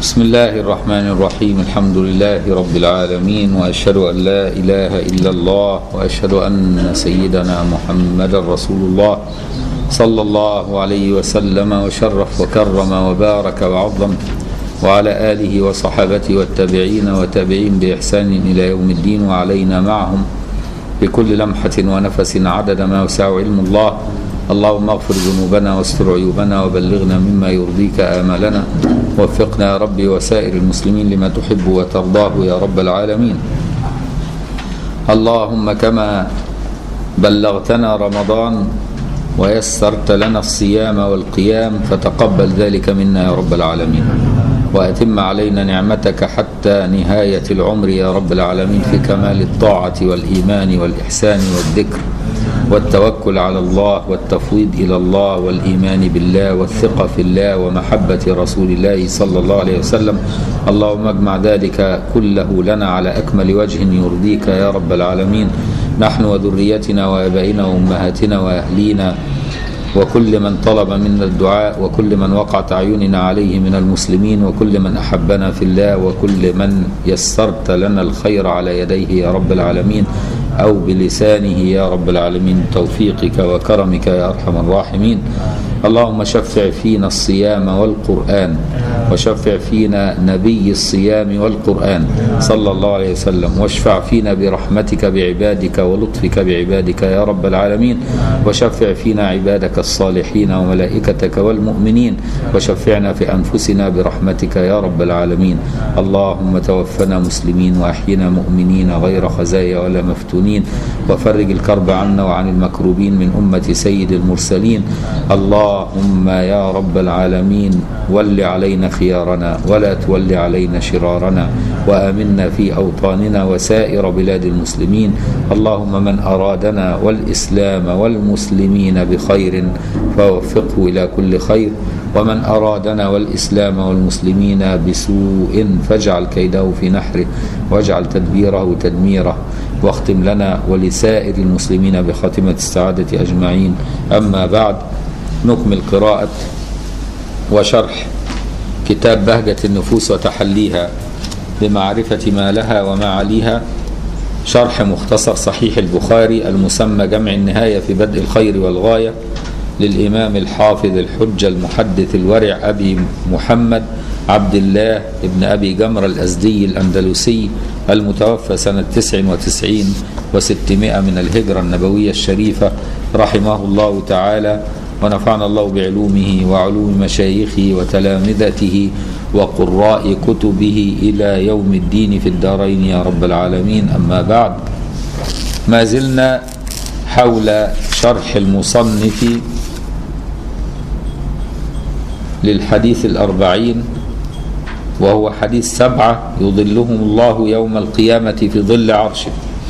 بسم الله الرحمن الرحيم الحمد لله رب العالمين واشهد ان لا اله الا الله واشهد ان سيدنا محمدا رسول الله صلى الله عليه وسلم وشرف وكرم وبارك وعظم وعلى اله وصحابته والتابعين وتابعين باحسان الى يوم الدين وعلينا معهم بكل لمحه ونفس عدد ما وسع علم الله اللهم اغفر ذنوبنا واستر عيوبنا وبلغنا مما يرضيك آمالنا وفقنا يا ربي وسائر المسلمين لما تحب وترضاه يا رب العالمين اللهم كما بلغتنا رمضان ويسرت لنا الصيام والقيام فتقبل ذلك منا يا رب العالمين وأتم علينا نعمتك حتى نهاية العمر يا رب العالمين في كمال الطاعة والإيمان والإحسان والذكر والتوكل على الله والتفويض إلى الله والإيمان بالله والثقة في الله ومحبة رسول الله صلى الله عليه وسلم اللهم اجمع ذلك كله لنا على أكمل وجه يرضيك يا رب العالمين نحن وذريتنا وآبائنا وأمهاتنا وأهلينا وكل من طلب منا الدعاء وكل من وقعت أعيننا عليه من المسلمين وكل من أحبنا في الله وكل من يسرت لنا الخير على يديه يا رب العالمين أو بلسانه يا رب العالمين توفيقك وكرمك يا أرحم الراحمين اللهم شفع فينا الصيام والقرآن وشفع فينا نبي الصيام والقرآن صلى الله عليه وسلم واشفع فينا برحمتك بعبادك ولطفك بعبادك يا رب العالمين وشفع فينا عبادك الصالحين وملائكتك والمؤمنين وشفعنا في أنفسنا برحمتك يا رب العالمين اللهم توفنا مسلمين وأحينا مؤمنين غير خزايا ولا مفتونين وفرج الكرب عنا وعن المكروبين من أمة سيد المرسلين اللهم يا رب العالمين ول علينا خيارنا ولا تول علينا شرارنا وآمنا في أوطاننا وسائر بلاد المسلمين اللهم من أرادنا والإسلام والمسلمين بخير فوفقه إلى كل خير ومن أرادنا والإسلام والمسلمين بسوء فاجعل كيده في نحره واجعل تدبيره تدميره واختم لنا ولسائر المسلمين بخاتمة السعادة أجمعين أما بعد نكمل قراءة وشرح كتاب بهجة النفوس وتحليها بمعرفة ما لها وما عليها شرح مختصر صحيح البخاري المسمى جمع النهاية في بدء الخير والغاية للإمام الحافظ الحجة المحدث الورع أبي محمد عبد الله ابن أبي جمر الأزدي الأندلسي المتوفى سنة 99 وستمائة من الهجرة النبوية الشريفة رحمه الله تعالى ونفعنا الله بعلومه وعلوم مشايخه وتلامذته وقراء كتبه إلى يوم الدين في الدارين يا رب العالمين أما بعد ما زلنا حول شرح المصنف للحديث الأربعين وهو حديث سبعة يظلهم الله يوم القيامة في ظل عرشه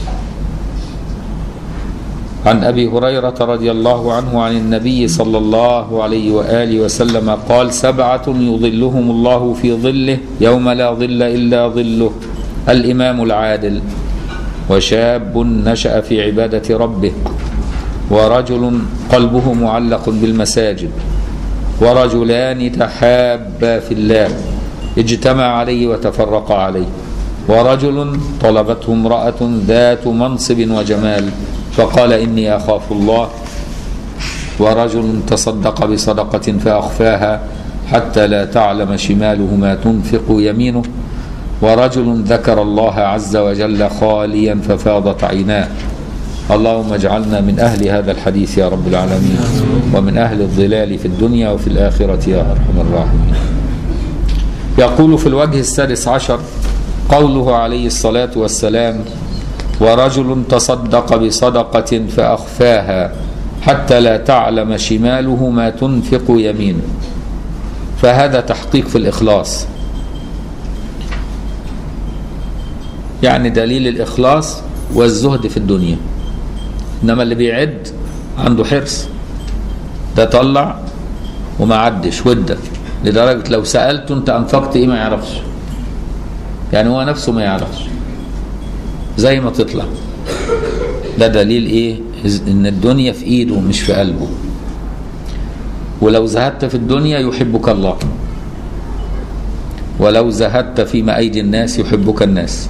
عن أبي هريرة رضي الله عنه عن النبي صلى الله عليه وآله وسلم قال سبعة يظلهم الله في ظله يوم لا ظل إلا ظله الإمام العادل وشاب نشأ في عبادة ربه ورجل قلبه معلق بالمساجد ورجلان تحابا في الله اجتمع عليه وتفرقا عليه ورجل طلبته امرأة ذات منصب وجمال فقال إني أخاف الله ورجل تصدق بصدقة فأخفاها حتى لا تعلم شماله ما تنفق يمينه ورجل ذكر الله عز وجل خاليا ففاضت عيناه اللهم اجعلنا من أهل هذا الحديث يا رب العالمين ومن أهل الظلال في الدنيا وفي الآخرة يا أرحم الراحمين يقول في الوجه السادس عشر قوله عليه الصلاة والسلام ورجل تصدق بصدقة فأخفاها حتى لا تعلم شماله ما تنفق يمينه فهذا تحقيق في الإخلاص يعني دليل الإخلاص والزهد في الدنيا إنما اللي بيعد عنده حرص ده طلع وما عدش ودك لدرجة لو سألته أنت أنفقت إيه ما يعرفش يعني هو نفسه ما يعرفش زي ما تطلع ده دليل ايه ان الدنيا في ايده مش في قلبه ولو زهدت في الدنيا يحبك الله ولو زهدت فيما أيدي الناس يحبك الناس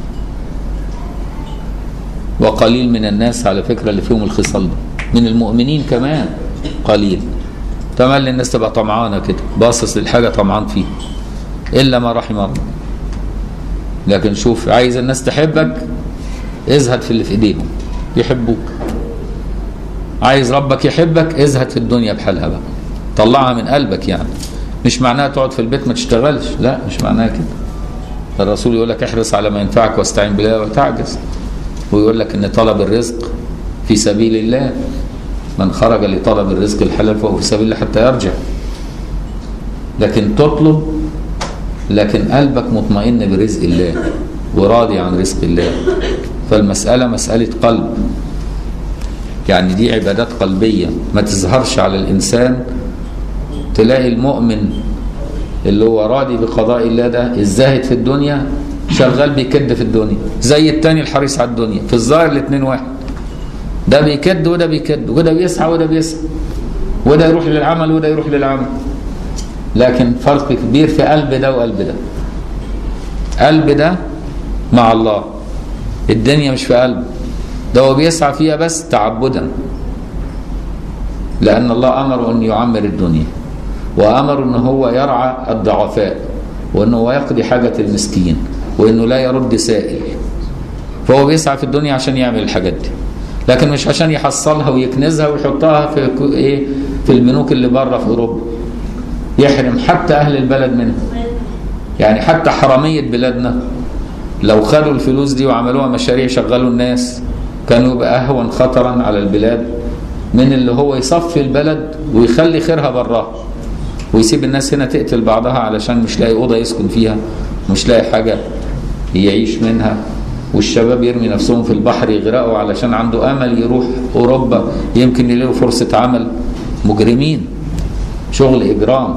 وقليل من الناس على فكرة اللي فيهم الخصال دي من المؤمنين كمان قليل تملي الناس تبقى طمعانة كده باصص للحاجة طمعان فيها إلا ما رحم الله لكن شوف عايز الناس تحبك ازهد في اللي في ايديهم يحبوك عايز ربك يحبك ازهد في الدنيا بحالها بقى طلعها من قلبك يعني مش معناها تقعد في البيت ما تشتغلش لا مش معناها كده الرسول يقول لك احرص على ما ينفعك واستعين بالله وتعجز ويقول لك ان طلب الرزق في سبيل الله من خرج لطلب الرزق الحلال فهو في سبيل الله حتى يرجع لكن تطلب لكن قلبك مطمئن برزق الله وراضي عن رزق الله فالمسألة مسألة قلب يعني دي عبادات قلبية ما تظهرش على الإنسان تلاقي المؤمن اللي هو راضي بقضاء الله ده الزاهد في الدنيا شغال بيكد في الدنيا زي التاني الحريص على الدنيا في الظاهر الاثنين واحد ده بيكد وده بيكد وده بيسعى وده بيسعى وده يروح للعمل وده يروح للعمل لكن فرق كبير في قلب ده وقلب ده قلب ده مع الله الدنيا مش في قلبه ده هو بيسعى فيها بس تعبدا لأن الله أمره أن يعمر الدنيا وأمر أن هو يرعى الضعفاء وأنه هو يقضي حاجة المسكين وأنه لا يرد سائل فهو بيسعى في الدنيا عشان يعمل الحاجات دي لكن مش عشان يحصلها ويكنزها ويحطها في ايه في البنوك اللي بره في اوروبا يحرم حتى اهل البلد منها يعني حتى حراميه بلادنا لو خدوا الفلوس دي وعملوها مشاريع شغلوا الناس كانوا يبقى اهون خطرا على البلاد من اللي هو يصفي البلد ويخلي خيرها براها ويسيب الناس هنا تقتل بعضها علشان مش لاقي اوضه يسكن فيها مش لاقي حاجه يعيش منها والشباب يرمي نفسهم في البحر يغرقوا علشان عنده امل يروح اوروبا يمكن يلاقوا فرصه عمل مجرمين شغل اجرام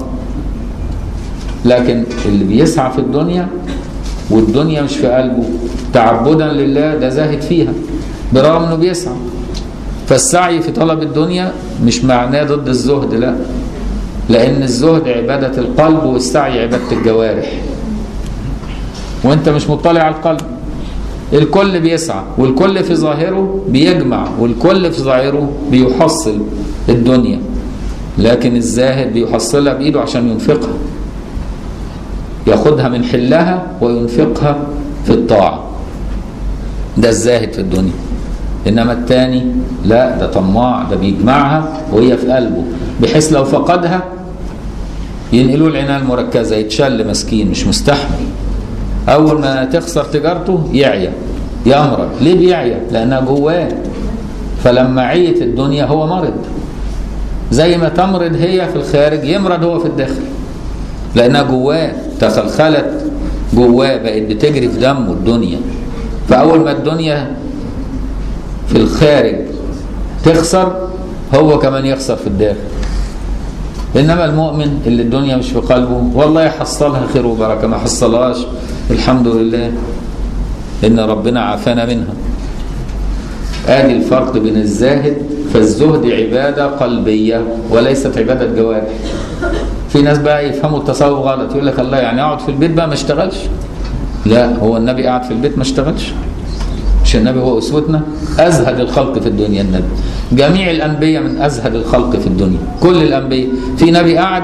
لكن اللي بيسعى في الدنيا والدنيا مش في قلبه تعبدا لله ده زاهد فيها برغم انه بيسعى فالسعي في طلب الدنيا مش معناه ضد الزهد لا لان الزهد عباده القلب والسعي عباده الجوارح وانت مش مطلع على القلب الكل بيسعى والكل في ظاهره بيجمع والكل في ظاهره بيحصل الدنيا لكن الزاهد بيحصلها بايده عشان ينفقها ياخدها من حلها وينفقها في الطاعه ده الزاهد في الدنيا انما الثاني لا ده طماع ده بيجمعها وهي في قلبه بحيث لو فقدها ينقلوه العنايه المركزه يتشل مسكين مش مستحمل اول ما تخسر تجارته يعيا يمرض ليه بيعيا لانها جواه فلما عيت الدنيا هو مرض زي ما تمرض هي في الخارج يمرض هو في الداخل لانها جواه تخلخلت جواه بقت بتجري في دمه الدنيا فاول ما الدنيا في الخارج تخسر هو كمان يخسر في الداخل انما المؤمن اللي الدنيا مش في قلبه والله يحصلها خير وبركه ما حصلهاش الحمد لله ان ربنا عافانا منها ادي الفرق بين الزاهد فالزهد عباده قلبيه وليست عباده جوارح في ناس بقى يفهموا التصوف غلط يقول لك الله يعني اقعد في البيت بقى ما اشتغلش لا هو النبي قعد في البيت ما اشتغلش مش النبي هو اسوتنا ازهد الخلق في الدنيا النبي جميع الانبياء من ازهد الخلق في الدنيا كل الانبياء في نبي قعد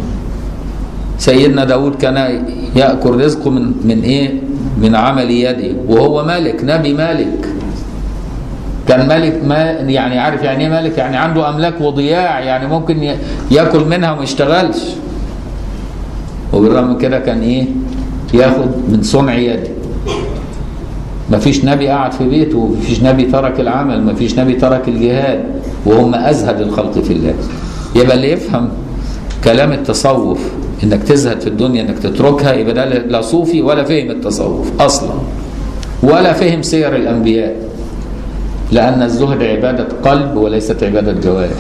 سيدنا داود كان ياكل رزقه من من ايه من عمل يده وهو ملك نبي ملك كان ملك ما يعني عارف يعني ايه ملك يعني عنده املاك وضياع يعني ممكن ياكل منها وما يشتغلش وبالرغم من كده كان ايه ياخد من صنع يده ما فيش نبي قعد في بيته ما فيش نبي ترك العمل ما فيش نبي ترك الجهاد وهم أزهد الخلق في الله يبقى اللي يفهم كلام التصوف انك تزهد في الدنيا انك تتركها يبقى ده لا صوفي ولا فهم التصوف اصلا ولا فهم سير الانبياء لان الزهد عباده قلب وليست عباده جوارح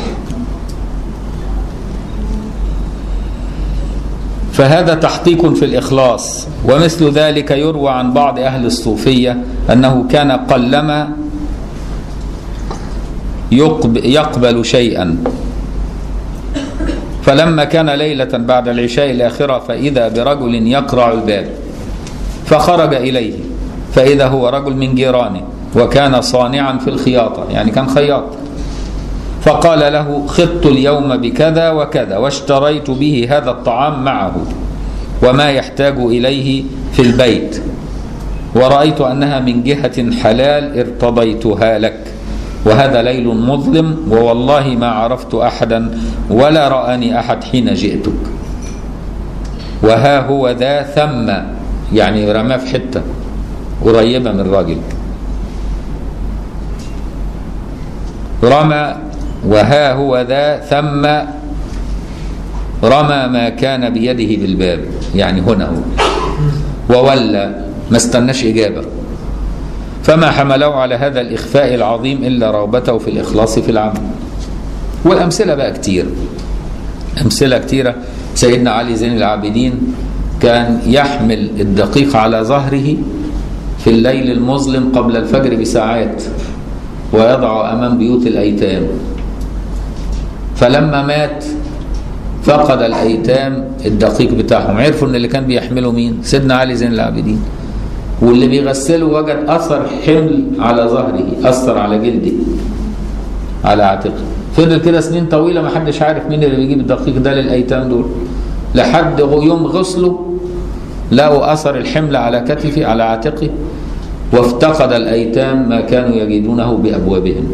فهذا تحقيق في الإخلاص ومثل ذلك يروى عن بعض أهل الصوفية أنه كان قلما يقبل شيئا فلما كان ليلة بعد العشاء الآخرة فإذا برجل يقرع الباب فخرج إليه فإذا هو رجل من جيرانه وكان صانعا في الخياطة يعني كان خياط فقال له خط اليوم بكذا وكذا واشتريت به هذا الطعام معه وما يحتاج إليه في البيت ورأيت أنها من جهة حلال ارتضيتها لك وهذا ليل مظلم ووالله ما عرفت أحدا ولا رآني أحد حين جئتك وها هو ذا ثم يعني رماه في حتة قريبة من الراجل رمى وها هو ذا ثم رمى ما كان بيده بالباب يعني هنا هو وولى ما استناش إجابة فما حمله على هذا الإخفاء العظيم إلا رغبته في الإخلاص في العمل والأمثلة بقى كتير أمثلة كتيرة سيدنا علي زين العابدين كان يحمل الدقيق على ظهره في الليل المظلم قبل الفجر بساعات ويضع أمام بيوت الأيتام فلما مات فقد الأيتام الدقيق بتاعهم عرفوا أن اللي كان بيحمله مين سيدنا علي زين العابدين واللي بيغسله وجد أثر حمل على ظهره أثر على جلده على عاتقه فضل كده سنين طويلة ما حدش عارف مين اللي بيجيب الدقيق ده للأيتام دول لحد يوم غسله لقوا أثر الحمل على كتفه على عاتقه وافتقد الأيتام ما كانوا يجدونه بأبوابهم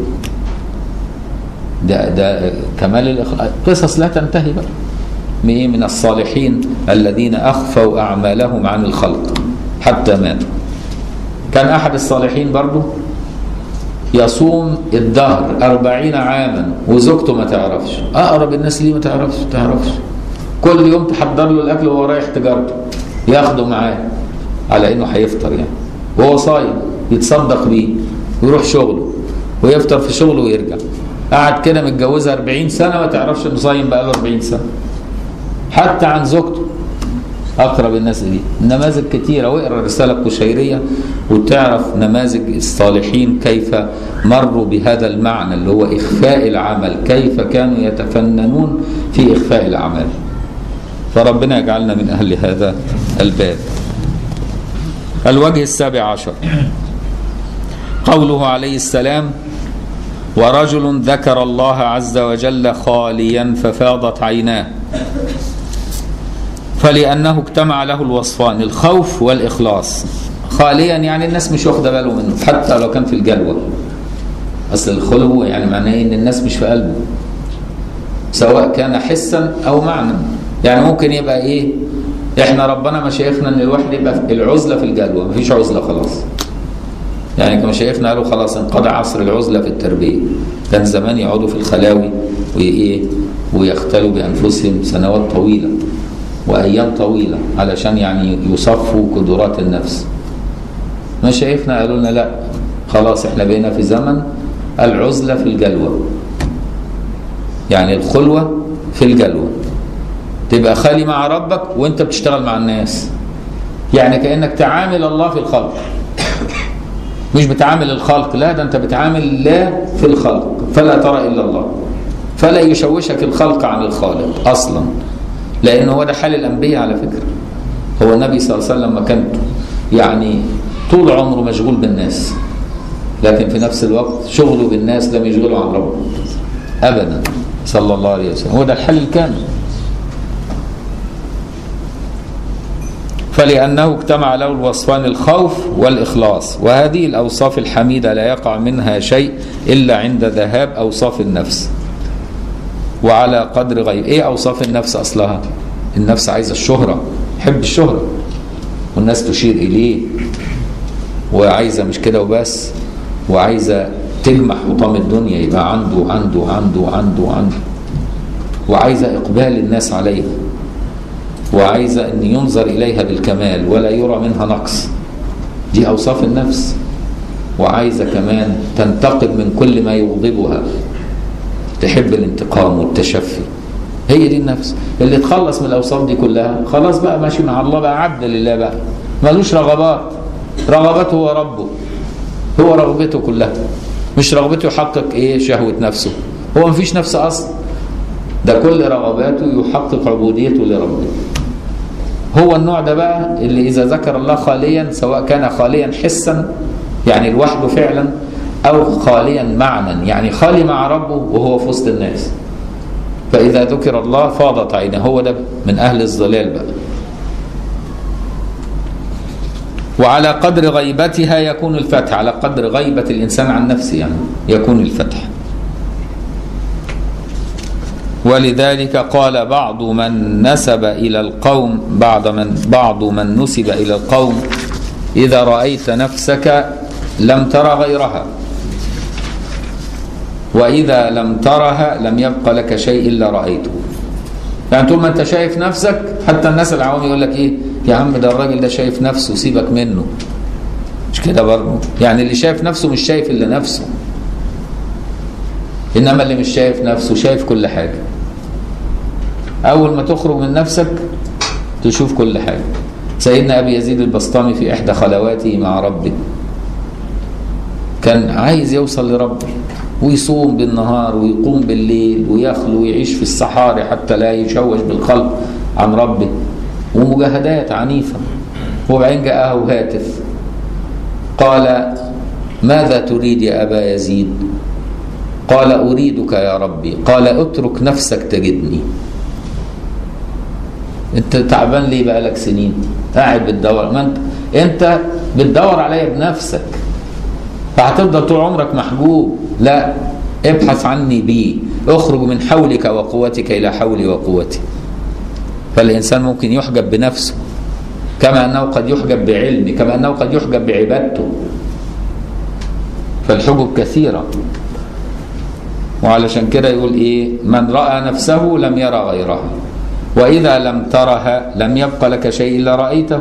ده ده كمال الإخلاص قصص لا تنتهي بقى من من الصالحين الذين أخفوا أعمالهم عن الخلق حتى ماتوا كان أحد الصالحين برضو يصوم الدهر أربعين عاما وزوجته ما تعرفش أقرب الناس ليه ما تعرفش تعرفش كل يوم تحضر له الأكل وهو رايح تجارته ياخده معاه على إنه هيفطر يعني وهو صايم يتصدق بيه ويروح شغله ويفطر في شغله ويرجع قعد كده متجوزها 40 سنة ما تعرفش إنه صايم بقاله 40 سنة حتى عن زوجته اقرب الناس دي نماذج كتيره واقرا الرساله القشيريه وتعرف نماذج الصالحين كيف مروا بهذا المعنى اللي هو اخفاء العمل كيف كانوا يتفننون في اخفاء العمل فربنا يجعلنا من اهل هذا الباب الوجه السابع عشر قوله عليه السلام ورجل ذكر الله عز وجل خاليا ففاضت عيناه فلأنه اجتمع له الوصفان الخوف والإخلاص خاليا يعني الناس مش واخده باله منه حتى لو كان في الجلوة أصل الخلو يعني معناه إن الناس مش في قلبه سواء كان حسا أو معنى يعني ممكن يبقى إيه إحنا ربنا مشايخنا إن الواحد يبقى العزلة في الجلوة مفيش عزلة خلاص يعني مشايخنا قالوا خلاص انقضى عصر العزلة في التربية كان زمان يقعدوا في الخلاوي وإيه ويختلوا بأنفسهم سنوات طويلة وايام طويله علشان يعني يصفوا قدرات النفس مشايخنا قالوا لنا لا خلاص احنا بقينا في زمن العزله في الجلوه يعني الخلوه في الجلوه تبقى خالي مع ربك وانت بتشتغل مع الناس يعني كانك تعامل الله في الخلق مش بتعامل الخلق لا ده انت بتعامل الله في الخلق فلا ترى الا الله فلا يشوشك الخلق عن الخالق اصلا لأن هو ده حال الأنبياء على فكرة هو النبي صلى الله عليه وسلم ما كان يعني طول عمره مشغول بالناس لكن في نفس الوقت شغله بالناس لم يشغله عن ربه أبدا صلى الله عليه وسلم هو ده الحل الكامل فلأنه اجتمع له الوصفان الخوف والإخلاص وهذه الأوصاف الحميدة لا يقع منها شيء إلا عند ذهاب أوصاف النفس وعلى قدر غير ايه اوصاف النفس اصلها النفس عايزه الشهره تحب الشهره والناس تشير اليه وعايزه مش كده وبس وعايزه تجمع حطام الدنيا يبقى عنده عنده عنده عنده عنده وعايزه اقبال الناس عليها وعايزه ان ينظر اليها بالكمال ولا يرى منها نقص دي اوصاف النفس وعايزه كمان تنتقم من كل ما يغضبها تحب الانتقام والتشفي هي دي النفس اللي تخلص من الاوصاف دي كلها خلاص بقى ماشي مع الله بقى عبد لله بقى ملوش رغبات رغبته هو ربه هو رغبته كلها مش رغبته يحقق ايه شهوة نفسه هو مفيش نفس اصلا ده كل رغباته يحقق عبوديته لربه هو النوع ده بقى اللي إذا ذكر الله خاليا سواء كان خاليا حسا يعني لوحده فعلا أو خاليا معنى يعني خالي مع ربه وهو في وسط الناس فإذا ذكر الله فاضت عينه هو ده من أهل الظلال بقى وعلى قدر غيبتها يكون الفتح على قدر غيبة الإنسان عن نفسه يعني يكون الفتح ولذلك قال بعض من نسب إلى القوم بعض من بعض من نسب إلى القوم إذا رأيت نفسك لم تر غيرها وإذا لم ترها لم يبق لك شيء إلا رأيته يعني طول ما أنت شايف نفسك حتى الناس العوام يقول لك إيه يا عم ده الراجل ده شايف نفسه سيبك منه مش كده برضه يعني اللي شايف نفسه مش شايف إلا نفسه إنما اللي مش شايف نفسه شايف كل حاجة أول ما تخرج من نفسك تشوف كل حاجة سيدنا أبي يزيد البسطامي في إحدى خلواته مع ربه كان عايز يوصل لربه ويصوم بالنهار ويقوم بالليل ويخلو ويعيش في الصحاري حتى لا يشوش بالخلق عن ربه ومجاهدات عنيفة وبعدين جاءه هاتف قال ماذا تريد يا أبا يزيد قال أريدك يا ربي قال اترك نفسك تجدني انت تعبان ليه بقالك سنين قاعد بتدور ما انت انت بتدور عليا بنفسك فهتفضل طول عمرك محجوب لا ابحث عني بي اخرج من حولك وقوتك الى حولي وقوتي فالانسان ممكن يحجب بنفسه كما انه قد يحجب بعلمه كما انه قد يحجب بعبادته فالحجب كثيره وعلشان كده يقول ايه من راى نفسه لم يرى غيرها واذا لم ترها لم يبق لك شيء الا رايته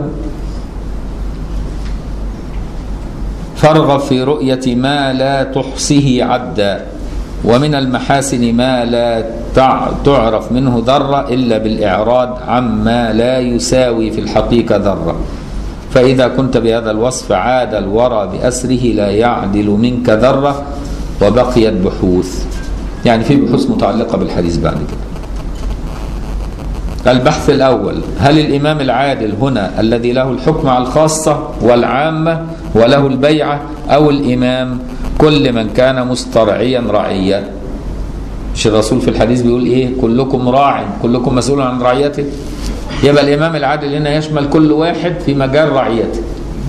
فارغب في رؤيه ما لا تحصيه عدا ومن المحاسن ما لا تعرف منه ذره الا بالاعراض عما لا يساوي في الحقيقه ذره فاذا كنت بهذا الوصف عاد الورى باسره لا يعدل منك ذره وبقيت بحوث يعني في بحوث متعلقه بالحديث بعد كده البحث الأول هل الإمام العادل هنا الذي له الحكم على الخاصة والعامة وله البيعة أو الإمام كل من كان مسترعيا رعيا مش الرسول في الحديث بيقول إيه كلكم راع كلكم مسؤول عن رعيته يبقى الإمام العادل هنا يشمل كل واحد في مجال رعيته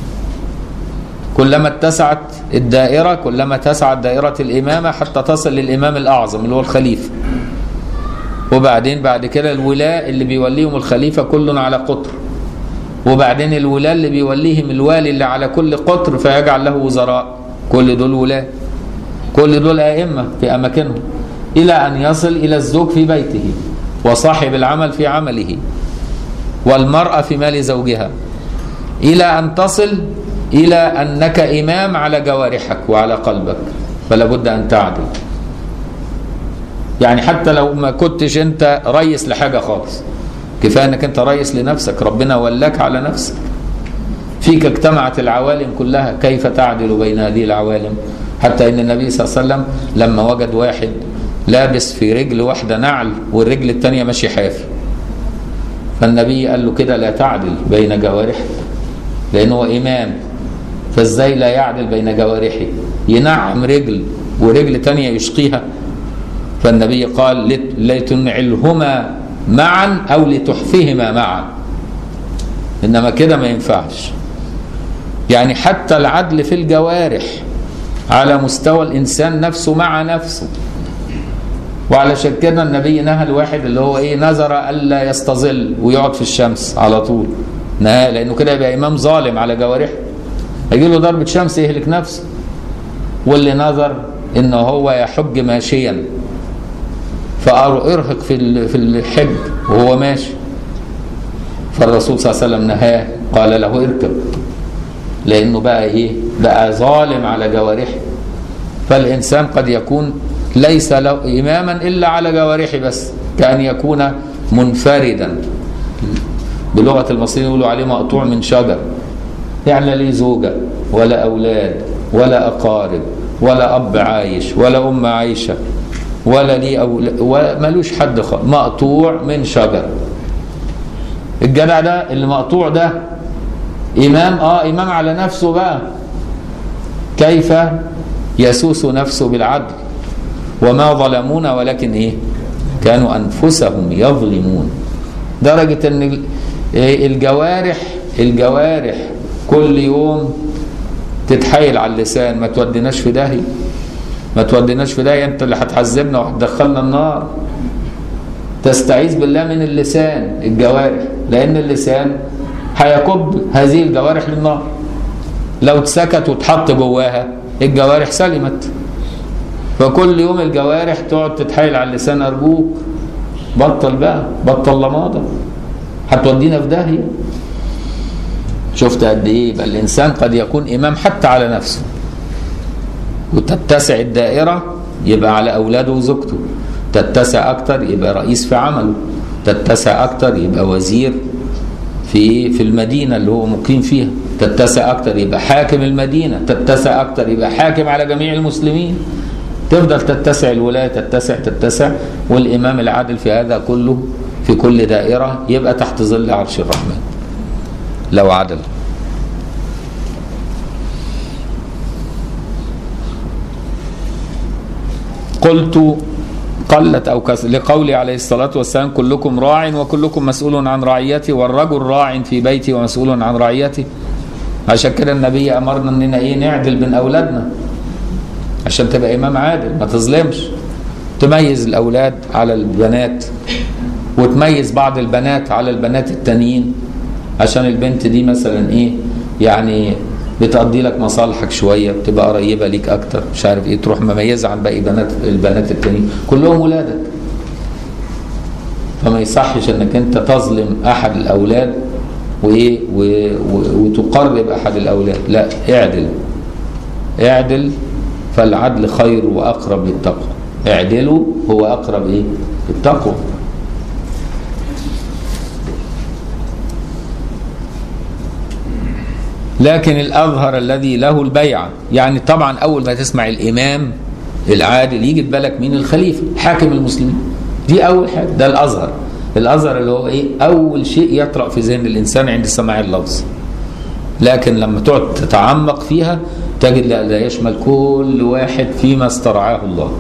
كلما اتسعت الدائرة كلما اتسعت دائرة الإمامة حتى تصل للإمام الأعظم اللي هو الخليفة وبعدين بعد كده الولاة اللي بيوليهم الخليفة كل على قطر وبعدين الولاة اللي بيوليهم الوالي اللي على كل قطر فيجعل له وزراء كل دول ولاة كل دول أئمة في أماكنهم إلى أن يصل إلى الزوج في بيته وصاحب العمل في عمله والمرأة في مال زوجها إلى أن تصل إلى أنك إمام على جوارحك وعلى قلبك فلا بد أن تعدل يعني حتى لو ما كنتش انت ريس لحاجه خالص كفايه انك انت ريس لنفسك ربنا ولاك على نفسك فيك اجتمعت العوالم كلها كيف تعدل بين هذه العوالم حتى ان النبي صلى الله عليه وسلم لما وجد واحد لابس في رجل واحده نعل والرجل الثانيه ماشي حافي فالنبي قال له كده لا تعدل بين جوارحك لانه هو امام فازاي لا يعدل بين جوارحه ينعم رجل ورجل تانية يشقيها فالنبي قال لتنعلهما معا او لتحفهما معا انما كده ما ينفعش يعني حتى العدل في الجوارح على مستوى الانسان نفسه مع نفسه وعلشان كده النبي نهى الواحد اللي هو ايه نذر الا يستظل ويقعد في الشمس على طول نهى لانه كده يبقى امام ظالم على جوارحه هيجي له ضربه شمس يهلك نفسه واللي نذر ان هو يحج ماشيا فارهق في في الحج وهو ماشي فالرسول صلى الله عليه وسلم نهاه قال له اركب لانه بقى ايه بقى ظالم على جوارحه فالانسان قد يكون ليس له اماما الا على جوارحه بس كان يكون منفردا بلغه المصريين يقولوا عليه مقطوع من شجر يعني لا ليه زوجه ولا اولاد ولا اقارب ولا اب عايش ولا ام عايشه ولا ليه أو وملوش حد خالص مقطوع من شجر الجدع ده اللي مقطوع ده إمام آه إمام على نفسه بقى كيف يسوس نفسه بالعدل وما ظلمونا ولكن إيه كانوا أنفسهم يظلمون درجة أن الجوارح الجوارح كل يوم تتحايل على اللسان ما توديناش في داهية ما توديناش في داهية انت اللي هتعذبنا وهتدخلنا النار تستعيذ بالله من اللسان الجوارح لان اللسان هيكب هذه الجوارح للنار لو اتسكت واتحط جواها الجوارح سلمت فكل يوم الجوارح تقعد تتحايل على اللسان ارجوك بطل بقى بطل لماضه هتودينا في داهيه شفت قد ايه يبقى الانسان قد يكون امام حتى على نفسه وتتسع الدائره يبقى على اولاده وزوجته تتسع اكتر يبقى رئيس في عمله تتسع اكتر يبقى وزير في في المدينه اللي هو مقيم فيها تتسع اكتر يبقى حاكم المدينه تتسع اكتر يبقى حاكم على جميع المسلمين تفضل تتسع الولايه تتسع تتسع والامام العادل في هذا كله في كل دائره يبقى تحت ظل عرش الرحمن لو عدل قلت قلت او كسر لقوله عليه الصلاه والسلام كلكم راع وكلكم مسؤول عن رعيته والرجل راع في بيته ومسؤول عن رعيته عشان كده النبي امرنا اننا ايه نعدل بين اولادنا عشان تبقى امام عادل ما تظلمش تميز الاولاد على البنات وتميز بعض البنات على البنات التانيين عشان البنت دي مثلا ايه يعني بتقضي لك مصالحك شويه بتبقى قريبه ليك اكتر مش عارف ايه تروح مميزه عن باقي بنات البنات التانيين كلهم ولادك فما يصحش انك انت تظلم احد الاولاد وايه و- و- وتقرب احد الاولاد لا اعدل اعدل فالعدل خير واقرب للتقوى اعدلوا هو اقرب ايه للتقوى لكن الأظهر الذي له البيعة يعني طبعا أول ما تسمع الإمام العادل يجي في بالك مين الخليفة حاكم المسلمين دي أول حاجة ده الأظهر الأظهر اللي هو إيه أول شيء يطرأ في ذهن الإنسان عند سماع اللفظ لكن لما تقعد تتعمق فيها تجد لا ده يشمل كل واحد فيما استرعاه الله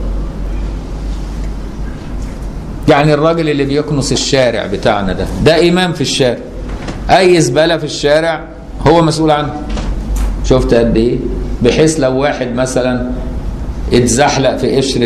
يعني الراجل اللي بيكنس الشارع بتاعنا ده ده إمام في الشارع أي زبالة في الشارع هو مسؤول عنه شفت قد ايه بحيث لو واحد مثلا اتزحلق في قشرة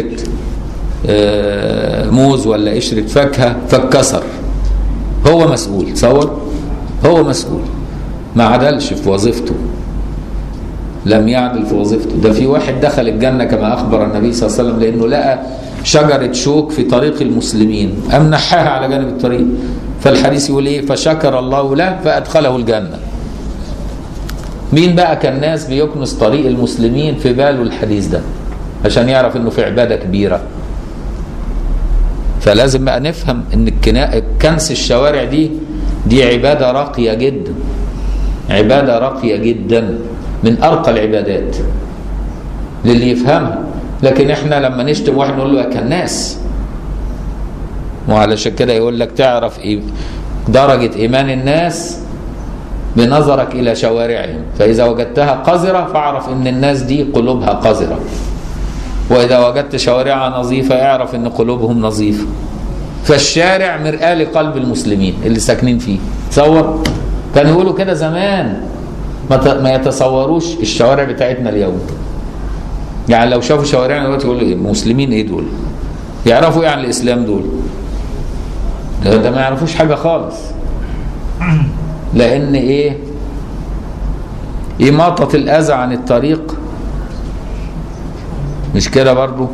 آه، موز ولا قشرة فاكهة فاتكسر هو مسؤول تصور هو مسؤول ما عدلش في وظيفته لم يعدل في وظيفته ده في واحد دخل الجنة كما أخبر النبي صلى الله عليه وسلم لأنه لقى شجرة شوك في طريق المسلمين أم نحاها على جانب الطريق فالحديث يقول إيه فشكر الله له فأدخله الجنة مين بقى كان ناس بيكنس طريق المسلمين في باله الحديث ده عشان يعرف انه في عباده كبيره فلازم بقى نفهم ان الكنا... كنس الشوارع دي دي عباده راقيه جدا عباده راقيه جدا من ارقى العبادات للي يفهمها لكن احنا لما نشتم واحد نقول له يا كناس وعلشان كده يقول لك تعرف إيه درجه ايمان الناس بنظرك إلى شوارعهم فإذا وجدتها قذرة فاعرف إن الناس دي قلوبها قذرة وإذا وجدت شوارعها نظيفة اعرف إن قلوبهم نظيفة فالشارع مرآة لقلب المسلمين اللي ساكنين فيه تصور كانوا يقولوا كده زمان ما ت- ما يتصوروش الشوارع بتاعتنا اليوم يعني لو شافوا شوارعنا دلوقتي يقولوا ايه مسلمين ايه دول يعرفوا ايه عن الاسلام دول ده, ده ما يعرفوش حاجه خالص لان ايه إماطة الأذى عن الطريق مش كده برضو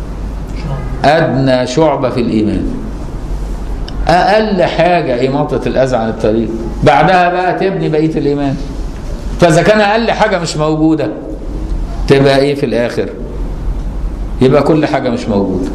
أدنى شعبة في الإيمان أقل حاجة إماطة الأذى عن الطريق بعدها بقى تبني بقية الإيمان فإذا كان أقل حاجة مش موجودة تبقى إيه في الآخر يبقى كل حاجة مش موجودة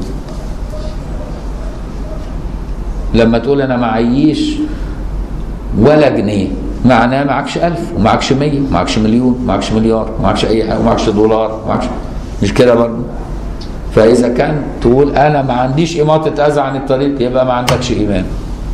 لما تقول أنا معيش ولا جنيه معناه معكش ألف ومعكش مية ومعكش مليون ومعكش مليار ومعكش أي حاجة ومعكش دولار ومعكش مش كده برضه فاذا كان تقول انا ما عنديش اماطه اذى عن الطريق يبقى ما عندكش ايمان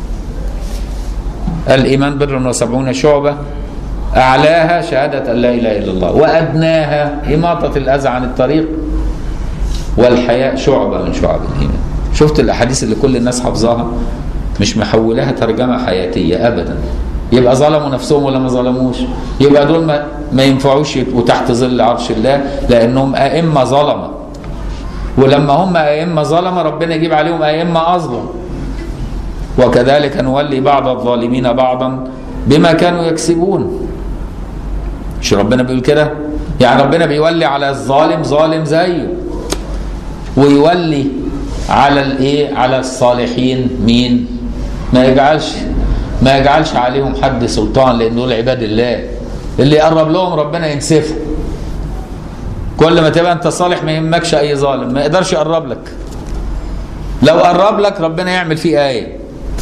الايمان بر وسبعون شعبه اعلاها شهاده ان لا اله الا الله وادناها اماطه الاذى عن الطريق والحياء شعبه من شعب الايمان شفت الاحاديث اللي كل الناس حافظاها مش محولاها ترجمه حياتيه ابدا يبقى ظلموا نفسهم ولا ما ظلموش يبقى دول ما, ما ينفعوش يبقوا تحت ظل عرش الله لانهم ائمه ظلمه ولما هم ائمه ظلمه ربنا يجيب عليهم ائمه اظلم وكذلك نولي بعض الظالمين بعضا بما كانوا يكسبون مش ربنا بيقول كده يعني ربنا بيولي على الظالم ظالم زيه ويولي على الايه على الصالحين مين ما يجعلش ما يجعلش عليهم حد سلطان لان دول عباد الله اللي يقرب لهم ربنا ينسفه كل ما تبقى انت صالح ما يهمكش اي ظالم ما يقدرش يقرب لك لو قرب لك ربنا يعمل فيه ايه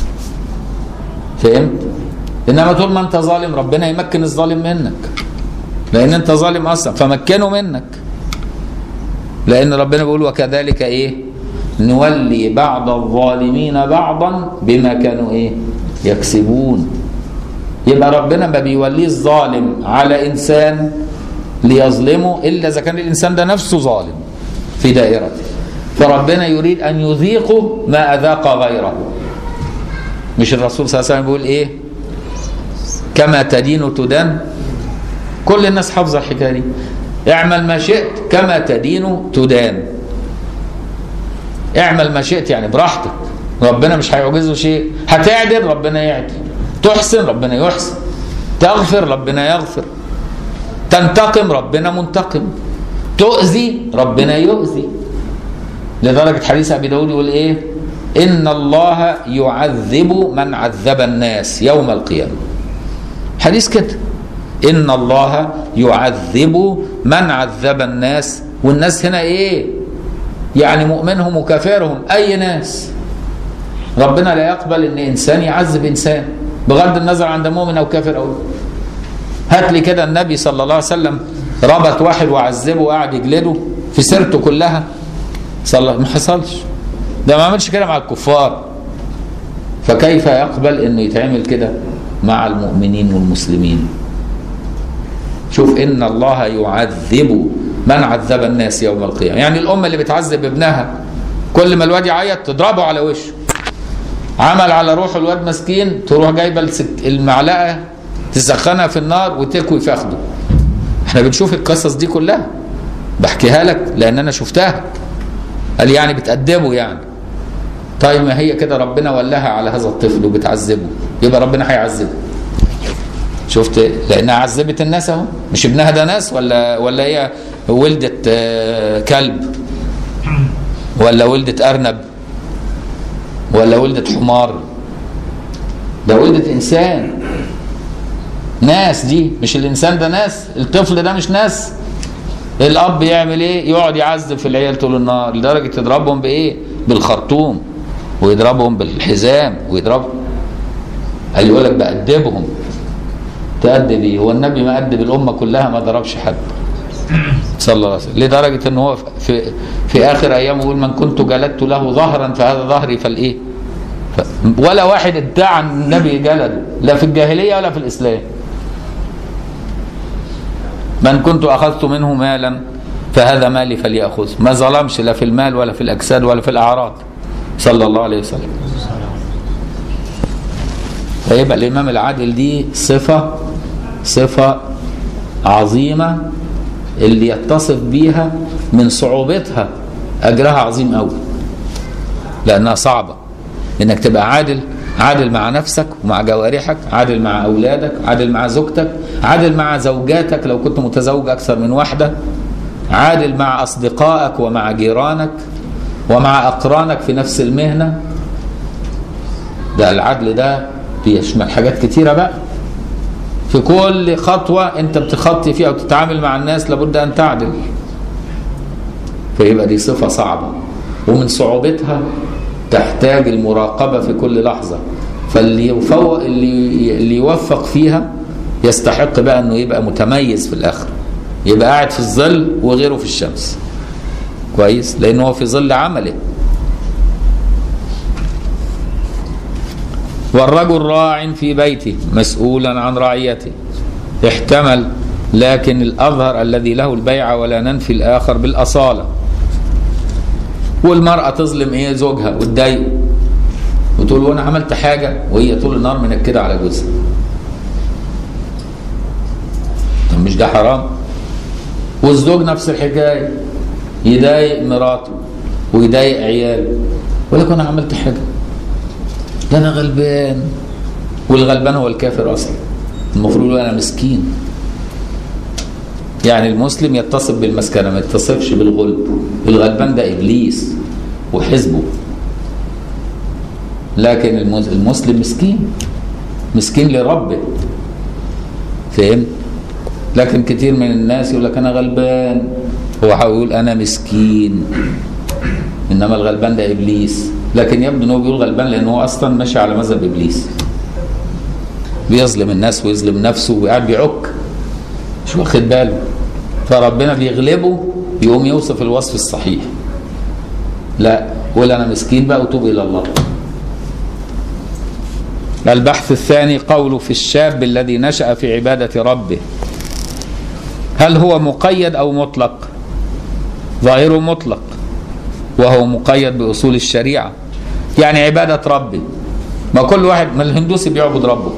فهمت انما طول ما انت ظالم ربنا يمكن الظالم منك لان انت ظالم اصلا فمكنه منك لان ربنا بيقول وكذلك ايه نولي بعض الظالمين بعضا بما كانوا ايه يكسبون يبقى ربنا ما بيوليه الظالم على انسان ليظلمه الا اذا كان الانسان ده نفسه ظالم في دائرته فربنا يريد ان يذيقه ما اذاق غيره مش الرسول صلى الله عليه وسلم بيقول ايه كما تدين تدان كل الناس حافظه الحكايه دي اعمل ما شئت كما تدين تدان اعمل ما شئت يعني براحتك ربنا مش هيعجزه شيء هتعدل ربنا يعدل تحسن ربنا يحسن تغفر ربنا يغفر تنتقم ربنا منتقم تؤذي ربنا يؤذي لدرجة حديث أبي داود يقول إيه إن الله يعذب من عذب الناس يوم القيامة حديث كده إن الله يعذب من عذب الناس والناس هنا إيه يعني مؤمنهم وكافرهم أي ناس ربنا لا يقبل ان انسان يعذب انسان بغض النظر عن ده مؤمن او كافر او هات لي كده النبي صلى الله عليه وسلم ربط واحد وعذبه وقعد يجلده في سيرته كلها صلى ما حصلش ده ما عملش كده مع الكفار فكيف يقبل انه يتعمل كده مع المؤمنين والمسلمين شوف ان الله يعذب من عذب الناس يوم القيامه يعني الام اللي بتعذب ابنها كل ما الواد يعيط تضربه على وشه عمل على روح الواد مسكين تروح جايبه المعلقه تسخنها في النار وتكوي فخده احنا بنشوف القصص دي كلها بحكيها لك لان انا شفتها قال يعني بتأدبه يعني طيب ما هي كده ربنا ولاها على هذا الطفل وبتعذبه يبقى ربنا هيعذبه شفت لانها عذبت الناس اهو مش ابنها ده ناس ولا ولا هي ولدت كلب ولا ولدت ارنب ولا ولدت حمار ده ولدت انسان ناس دي مش الانسان ده ناس الطفل ده مش ناس الاب يعمل ايه يقعد يعذب في العيال طول النهار لدرجه يضربهم بايه بالخرطوم ويضربهم بالحزام ويضربهم قال يقول لك بأدبهم تأدب ايه هو النبي ما أدب الأمة كلها ما ضربش حد صلى الله عليه وسلم لدرجة ان هو في في آخر أيامه يقول من كنت جلدت له ظهرا فهذا ظهري فالإيه ف ولا واحد ادعى ان النبي جلده لا في الجاهلية ولا في الإسلام من كنت أخذت منه مالا فهذا مالي فليأخذ ما ظلمش لا في المال ولا في الأجساد ولا في الأعراض صلى الله عليه وسلم فيبقى الإمام العادل دي صفة صفة عظيمة اللي يتصف بيها من صعوبتها أجرها عظيم قوي لأنها صعبة إنك تبقى عادل عادل مع نفسك ومع جوارحك عادل مع أولادك عادل مع زوجتك عادل مع زوجاتك لو كنت متزوج أكثر من واحدة عادل مع أصدقائك ومع جيرانك ومع أقرانك في نفس المهنة ده العدل ده بيشمل حاجات كتيرة بقى في كل خطوة انت بتخطي فيها وتتعامل مع الناس لابد ان تعدل فيبقى دي صفة صعبة ومن صعوبتها تحتاج المراقبة في كل لحظة فاللي يفوق اللي اللي يوفق فيها يستحق بقى انه يبقى متميز في الاخر يبقى قاعد في الظل وغيره في الشمس كويس لانه هو في ظل عمله والرجل راع في بيته مسؤولا عن رعيته احتمل لكن الأظهر الذي له البيع ولا ننفي الآخر بالأصالة والمرأة تظلم إيه زوجها وتضايقه وتقول وأنا عملت حاجة وهي طول النهار منكدة على جوزها طب مش ده حرام والزوج نفس الحكاية يضايق مراته ويضايق عياله ولا انا عملت حاجة ده أنا غلبان والغلبان هو الكافر أصلا المفروض يقول أنا مسكين يعني المسلم يتصف بالمسكنة ما يتصفش بالغلب الغلبان ده إبليس وحزبه لكن المسلم مسكين مسكين لربه فهمت لكن كتير من الناس يقول لك انا غلبان هو هيقول انا مسكين انما الغلبان ده ابليس لكن يبدو ان هو بيقول غلبان لان هو اصلا ماشي على مذهب ابليس بيظلم الناس ويظلم نفسه وقاعد بيعك مش واخد باله فربنا بيغلبه يقوم يوصف الوصف الصحيح لا قول انا مسكين بقى وتوب الى الله البحث الثاني قوله في الشاب الذي نشأ في عبادة ربه هل هو مقيد أو مطلق ظاهره مطلق وهو مقيد بأصول الشريعة يعني عبادة ربي ما كل واحد من الهندوسي بيعبد ربه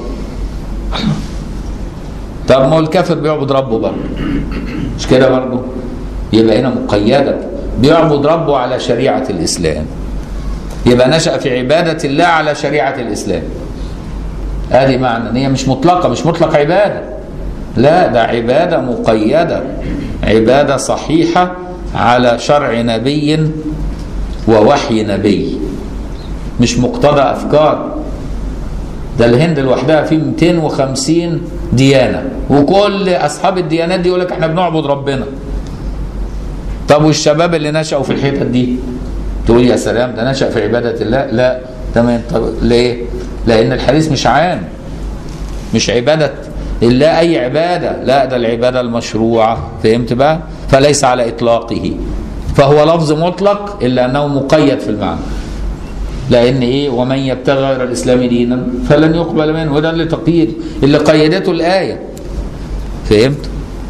طب ما هو الكافر بيعبد ربه برضه مش كده برضه يبقى هنا مقيدة بيعبد ربه على شريعة الإسلام يبقى نشأ في عبادة الله على شريعة الإسلام ادي معنى ان هي مش مطلقه مش مطلق عباده لا ده عباده مقيده عباده صحيحه على شرع نبي ووحي نبي مش مقتضى افكار ده الهند لوحدها في 250 ديانه وكل اصحاب الديانات دي يقول لك احنا بنعبد ربنا طب والشباب اللي نشأوا في الحتت دي تقول يا سلام ده نشأ في عباده الله لا ده ما ينطبق ليه؟ لأن الحديث مش عام مش عبادة إلا أي عبادة لا ده العبادة المشروعة فهمت بقى فليس على إطلاقه فهو لفظ مطلق إلا أنه مقيد في المعنى لأن إيه ومن يبتغي غير الإسلام دينا فلن يقبل منه وده اللي تقييد اللي قيدته الآية فهمت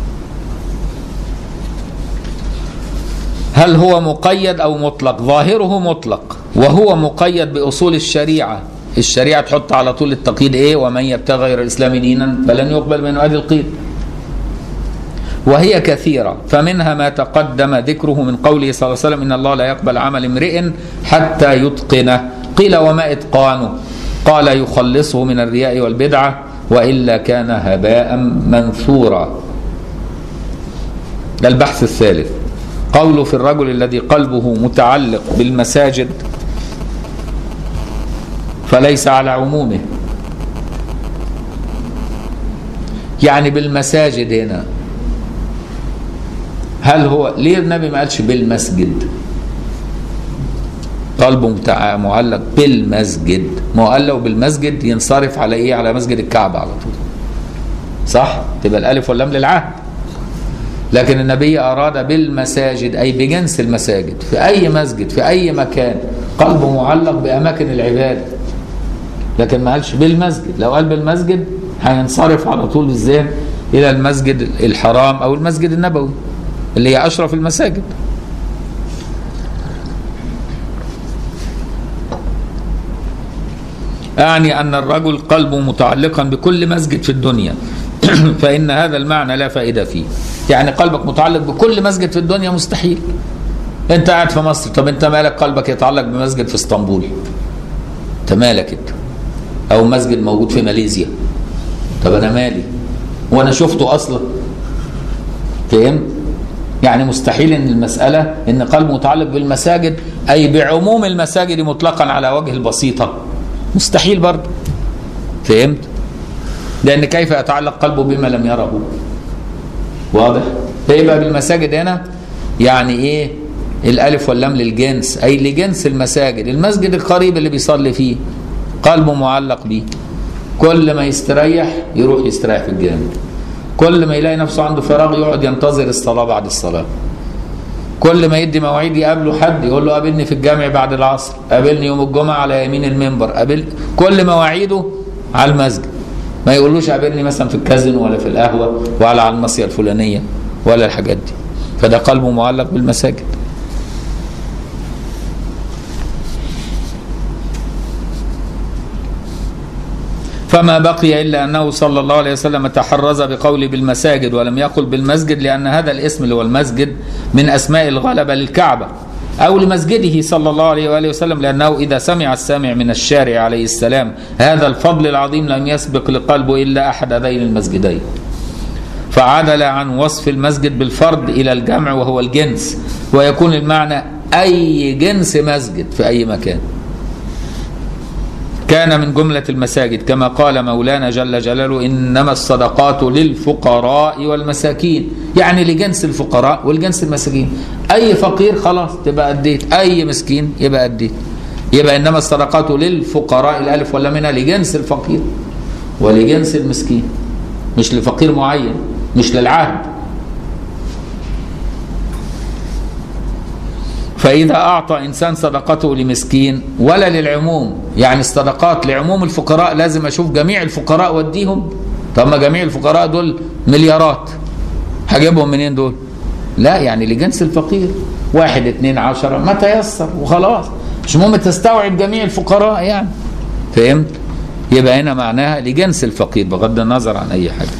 هل هو مقيد أو مطلق ظاهره مطلق وهو مقيد بأصول الشريعة الشريعة تحط على طول التقييد ايه ومن يبتغي غير الاسلام دينا فلن يقبل منه ادي القيد وهي كثيرة فمنها ما تقدم ذكره من قوله صلى الله عليه وسلم إن الله لا يقبل عمل امرئ حتى يتقنه قيل وما إتقانه قال يخلصه من الرياء والبدعة وإلا كان هباء منثورا البحث الثالث قوله في الرجل الذي قلبه متعلق بالمساجد فليس على عمومه يعني بالمساجد هنا هل هو ليه النبي ما قالش بالمسجد قلبه معلق بالمسجد ما هو قال لو بالمسجد ينصرف على ايه على مسجد الكعبه على طول صح تبقى الالف واللام للعهد لكن النبي اراد بالمساجد اي بجنس المساجد في اي مسجد في اي مكان قلبه معلق باماكن العباده لكن ما قالش بالمسجد لو قال بالمسجد هينصرف على طول الذهن الى المسجد الحرام او المسجد النبوي اللي هي اشرف المساجد اعني ان الرجل قلبه متعلقا بكل مسجد في الدنيا فان هذا المعنى لا فائده فيه يعني قلبك متعلق بكل مسجد في الدنيا مستحيل انت قاعد في مصر طب انت مالك قلبك يتعلق بمسجد في اسطنبول انت مالك انت او مسجد موجود في ماليزيا طب انا مالي وانا شفته اصلا فهم يعني مستحيل ان المساله ان قلب متعلق بالمساجد اي بعموم المساجد مطلقا على وجه البسيطه مستحيل برضه فهمت لان كيف يتعلق قلبه بما لم يره واضح فيبقى بالمساجد هنا يعني ايه الالف واللام للجنس اي لجنس المساجد المسجد القريب اللي بيصلي فيه قلبه معلق بيه كل ما يستريح يروح يستريح في الجامع كل ما يلاقي نفسه عنده فراغ يقعد ينتظر الصلاة بعد الصلاة كل ما يدي مواعيد يقابله حد يقول له قابلني في الجامع بعد العصر قابلني يوم الجمعة على يمين المنبر قابل كل مواعيده على المسجد ما يقولوش قابلني مثلا في الكازينو ولا في القهوة ولا على المصية الفلانية ولا الحاجات دي فده قلبه معلق بالمساجد فما بقي إلا أنه صلى الله عليه وسلم تحرز بقول بالمساجد ولم يقل بالمسجد لأن هذا الاسم اللي هو المسجد من أسماء الغلبة للكعبة أو لمسجده صلى الله عليه وآله وسلم لأنه إذا سمع السامع من الشارع عليه السلام هذا الفضل العظيم لم يسبق لقلبه إلا أحد هذين المسجدين فعدل عن وصف المسجد بالفرد إلى الجمع وهو الجنس ويكون المعنى أي جنس مسجد في أي مكان كان من جملة المساجد كما قال مولانا جل جلاله إنما الصدقات للفقراء والمساكين يعني لجنس الفقراء والجنس المساكين أي فقير خلاص تبقى أديت أي مسكين يبقى أديت يبقى إنما الصدقات للفقراء الألف ولا منها لجنس الفقير ولجنس المسكين مش لفقير معين مش للعهد فإذا أعطى إنسان صدقته لمسكين ولا للعموم يعني الصدقات لعموم الفقراء لازم أشوف جميع الفقراء وديهم طب ما جميع الفقراء دول مليارات هجيبهم منين دول لا يعني لجنس الفقير واحد اتنين عشرة ما تيسر وخلاص مش مهم تستوعب جميع الفقراء يعني فهمت يبقى هنا معناها لجنس الفقير بغض النظر عن أي حاجة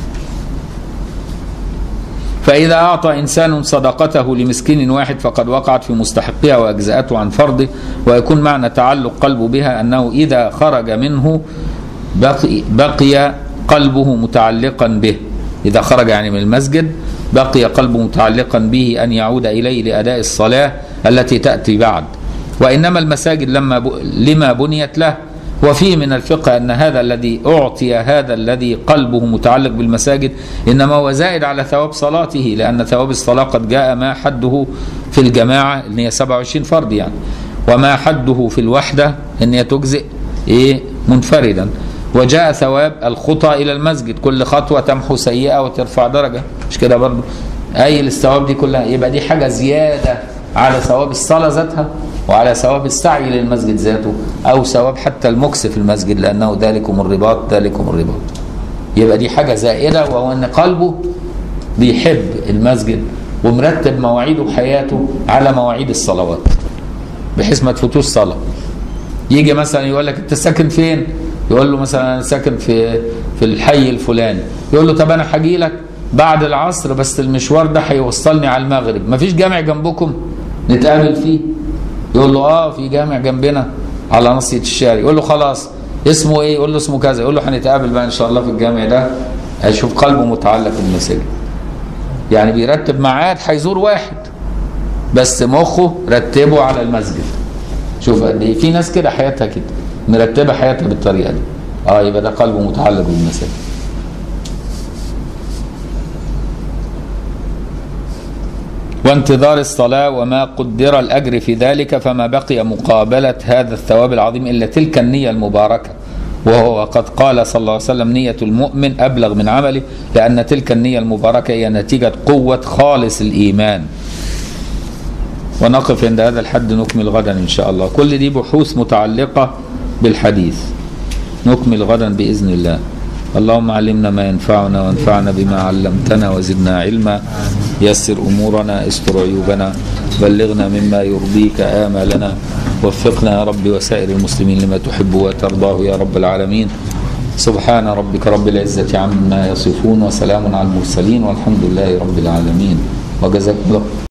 فإذا أعطى إنسان صدقته لمسكين واحد فقد وقعت في مستحقها وأجزأته عن فرضه ويكون معنى تعلق قلبه بها أنه إذا خرج منه بقي, بقي قلبه متعلقا به إذا خرج يعني من المسجد بقي قلبه متعلقا به أن يعود إليه لأداء الصلاة التي تأتي بعد وإنما المساجد لما ب... لما بنيت له وفيه من الفقه أن هذا الذي أعطي هذا الذي قلبه متعلق بالمساجد إنما هو زائد على ثواب صلاته لأن ثواب الصلاة قد جاء ما حده في الجماعة إن هي 27 فرد يعني وما حده في الوحدة إن هي تجزئ إيه منفردا وجاء ثواب الخطى إلى المسجد كل خطوة تمحو سيئة وترفع درجة مش كده برضه أي الثواب دي كلها يبقى دي حاجة زيادة على ثواب الصلاة ذاتها وعلى ثواب السعي للمسجد ذاته أو ثواب حتى المكس في المسجد لأنه ذلكم الرباط ذلكم الرباط يبقى دي حاجة زائدة وهو أن قلبه بيحب المسجد ومرتب مواعيده وحياته على مواعيد الصلوات بحيث ما تفوتوش صلاة يجي مثلا يقول لك أنت ساكن فين؟ يقول له مثلا أنا ساكن في في الحي الفلاني يقول له طب أنا هاجي لك بعد العصر بس المشوار ده هيوصلني على المغرب مفيش جامع جنبكم نتقابل فيه يقول له اه في جامع جنبنا على ناصية الشارع يقول له خلاص اسمه ايه يقول له اسمه كذا يقول له هنتقابل بقى ان شاء الله في الجامع ده هيشوف قلبه متعلق بالمساجد يعني بيرتب ميعاد هيزور واحد بس مخه رتبه على المسجد شوف قد ايه في ناس كده حياتها كده مرتبه حياتها بالطريقه دي اه يبقى ده قلبه متعلق بالمساجد وانتظار الصلاة وما قدر الأجر في ذلك فما بقي مقابلة هذا الثواب العظيم إلا تلك النية المباركة وهو قد قال صلى الله عليه وسلم نية المؤمن أبلغ من عمله لأن تلك النية المباركة هي نتيجة قوة خالص الإيمان ونقف عند هذا الحد نكمل غدا إن شاء الله كل دي بحوث متعلقة بالحديث نكمل غدا بإذن الله اللهم علمنا ما ينفعنا وانفعنا بما علمتنا وزدنا علما يسر أمورنا استر عيوبنا بلغنا مما يرضيك آمالنا وفقنا يا رب وسائر المسلمين لما تحب وترضاه يا رب العالمين سبحان ربك رب العزة عما يصفون وسلام على المرسلين والحمد لله رب العالمين وجزاكم الله